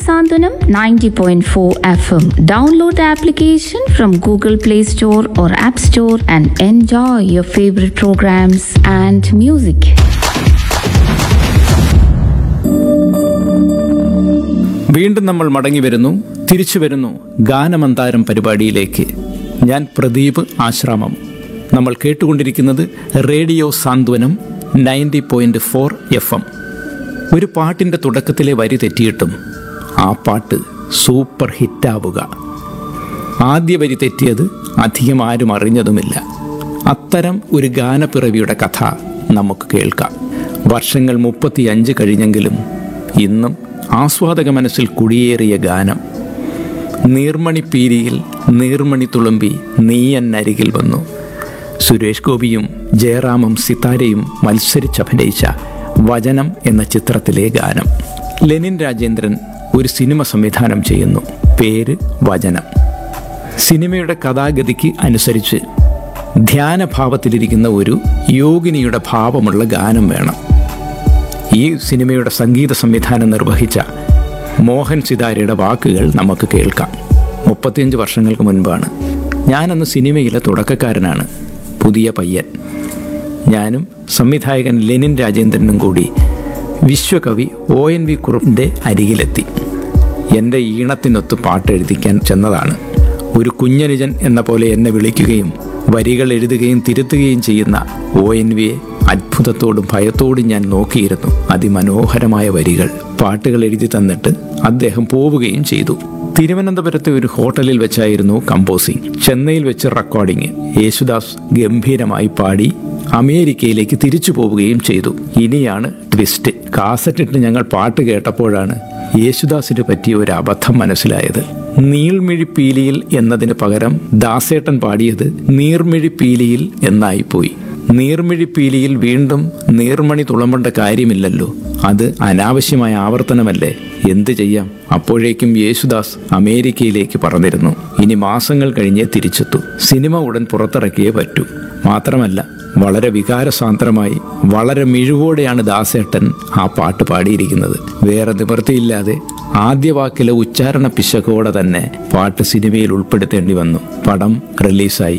Sandhanam 90.4 FM. Download the application from Google Play Store or App Store and enjoy your favorite programs and music. വീണ്ടും നമ്മൾ മടങ്ങി വരുന്നു തിരിച്ചു വരുന്നു ഗാനമന്താരം പരിപാടിയിലേക്ക് ഞാൻ പ്രദീപ് ആശ്രാമം നമ്മൾ കേട്ടുകൊണ്ടിരിക്കുന്നത് radio Santhwanam ninety point four F M ഒരു പാട്ടിൻ്റെ തുടക്കത്തിലെ വരി തെറ്റിയിട്ടും ആ പാട്ട് സൂപ്പർ ഹിറ്റാവുക ആദ്യ വരി തെറ്റിയത് അധികം ആരും അറിഞ്ഞതുമില്ല അത്തരം ഒരു ഗാനപ്പിറവിയുടെ കഥ നമുക്ക് കേൾക്കാം വർഷങ്ങൾ മുപ്പത്തിയഞ്ച് കഴിഞ്ഞെങ്കിലും ഇന്നും ആസ്വാദക മനസ്സിൽ കുടിയേറിയ ഗാനം നീർമണി പീരിയിൽ നീർമണി തുളുമ്പി നീയന്നരികിൽ വന്നു സുരേഷ് ഗോപിയും ജയറാമും സിതാരയും മത്സരിച്ചഭിനയിച്ച വചനം എന്ന ചിത്രത്തിലെ ഗാനം ലെനിൻ രാജേന്ദ്രൻ ഒരു സിനിമ സംവിധാനം ചെയ്യുന്നു പേര് വചനം സിനിമയുടെ കഥാഗതിക്ക് അനുസരിച്ച് ധ്യാനഭാവത്തിലിരിക്കുന്ന ഒരു യോഗിനിയുടെ ഭാവമുള്ള ഗാനം വേണം ഈ സിനിമയുടെ സംഗീത സംവിധാനം നിർവഹിച്ച മോഹൻ സിതാരയുടെ വാക്കുകൾ നമുക്ക് കേൾക്കാം മുപ്പത്തിയഞ്ച് വർഷങ്ങൾക്ക് മുൻപാണ് ഞാനന്ന് സിനിമയിലെ തുടക്കക്കാരനാണ് പുതിയ പയ്യൻ ഞാനും സംവിധായകൻ ലെനിൻ രാജേന്ദ്രനും കൂടി വിശ്വകവി ഒ എൻ വി കുറുപ്പിൻ്റെ അരികിലെത്തി എൻ്റെ ഈണത്തിനൊത്ത് പാട്ടെഴുതിക്കാൻ ചെന്നതാണ് ഒരു കുഞ്ഞനുജൻ എന്ന പോലെ എന്നെ വിളിക്കുകയും വരികൾ എഴുതുകയും തിരുത്തുകയും ചെയ്യുന്ന ഒ എൻ വിയെ അത്ഭുതത്തോടും ഭയത്തോടും ഞാൻ നോക്കിയിരുന്നു അതിമനോഹരമായ വരികൾ പാട്ടുകൾ എഴുതി തന്നിട്ട് അദ്ദേഹം പോവുകയും ചെയ്തു തിരുവനന്തപുരത്തെ ഒരു ഹോട്ടലിൽ വെച്ചായിരുന്നു കമ്പോസിംഗ് ചെന്നൈയിൽ വെച്ച് റെക്കോർഡിംഗ് യേശുദാസ് ഗംഭീരമായി പാടി അമേരിക്കയിലേക്ക് തിരിച്ചു പോവുകയും ചെയ്തു ഇനിയാണ് ട്വിസ്റ്റ് കാസറ്റിട്ട് ഞങ്ങൾ പാട്ട് കേട്ടപ്പോഴാണ് യേശുദാസിന് പറ്റിയ ഒരു അബദ്ധം മനസ്സിലായത് നീൾമിഴിപ്പീലിയിൽ എന്നതിന് പകരം ദാസേട്ടൻ പാടിയത് നീർമിഴിപ്പീലിയിൽ എന്നായിപ്പോയി നീർമിഴിപ്പീലിയിൽ വീണ്ടും നീർമണി തുളമ്പേണ്ട കാര്യമില്ലല്ലോ അത് അനാവശ്യമായ ആവർത്തനമല്ലേ എന്ത് ചെയ്യാം അപ്പോഴേക്കും യേശുദാസ് അമേരിക്കയിലേക്ക് പറഞ്ഞിരുന്നു ഇനി മാസങ്ങൾ കഴിഞ്ഞേ തിരിച്ചെത്തൂ സിനിമ ഉടൻ പുറത്തിറക്കിയേ പറ്റൂ മാത്രമല്ല വളരെ വികാരസാന്ദ്രമായി വളരെ മിഴിവോടെയാണ് ദാസേട്ടൻ ആ പാട്ട് പാടിയിരിക്കുന്നത് വേറെ നിവൃത്തിയില്ലാതെ ആദ്യ വാക്കിലെ ഉച്ചാരണ പിശകോടെ തന്നെ പാട്ട് സിനിമയിൽ ഉൾപ്പെടുത്തേണ്ടി വന്നു പടം റിലീസായി